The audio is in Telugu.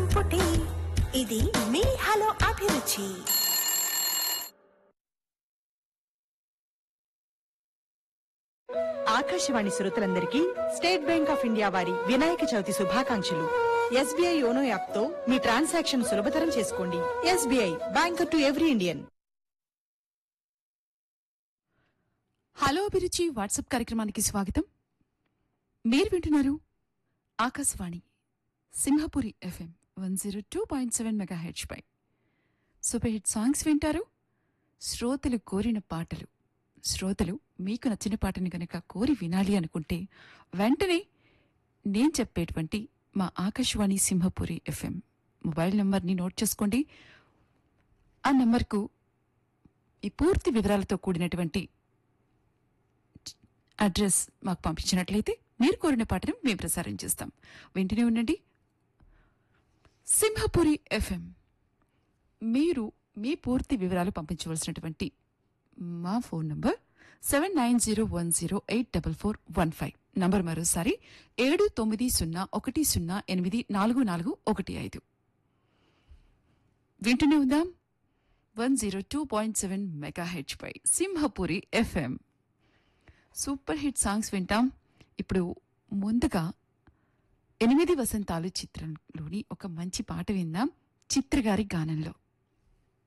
సంపుటి ఇది మీ హలో అభిరుచి ఆకాశవాణి శ్రోతలందరికీ స్టేట్ బ్యాంక్ ఆఫ్ ఇండియా వారి వినాయక చవితి శుభాకాంక్షలు ఎస్బీఐ యోనో యాప్ తో మీ ట్రాన్సాక్షన్ సులభతరం చేసుకోండి SBI banker to every Indian hello అభిరుచి వాట్సాప్ కార్యక్రమానికి స్వాగతం మీరు వింటున్నారు Akashvani Simhapuri FM one zero two point seven మెగా హెచ్ పై సూపర్ హిట్ సాంగ్స్ వింటారు శ్రోతలు కోరిన పాటలు శ్రోతలు మీకు నచ్చిన పాటని గనక కోరి వినాలి అనుకుంటే వెంటనే నేను చెప్పేటువంటి మా ఆకాశవాణి సింహపురి ఎఫ్ఎం మొబైల్ నంబర్ని నోట్ చేసుకోండి ఆ నంబర్కు ఈ పూర్తి వివరాలతో కూడినటువంటి అడ్రస్ మాకు పంపించినట్లయితే మీరు కోరిన పాటను మేము ప్రసారం చేస్తాం వెంటనే ఉండండి సింహపురి ఎఫ్ఎం మీరు మీ పూర్తి వివరాలు పంపించవలసినటువంటి మా phone number seven nine zero one zero eight double four one five number మరోసారి ఏడు తొమ్మిది సున్నా ఒకటి సున్నా ఎనిమిది నాలుగు నాలుగు ఒకటి ఐదు వింటూనే ఉందాం one zero two point seven మెగా హెచ్ పై Simhapuri FM super hit songs వింటాం ఇప్పుడు ముందుగా ఎనిమిది వసంతాలు చిత్రంలోని ఒక మంచి పాట విందాం చిత్రగారి గానంలో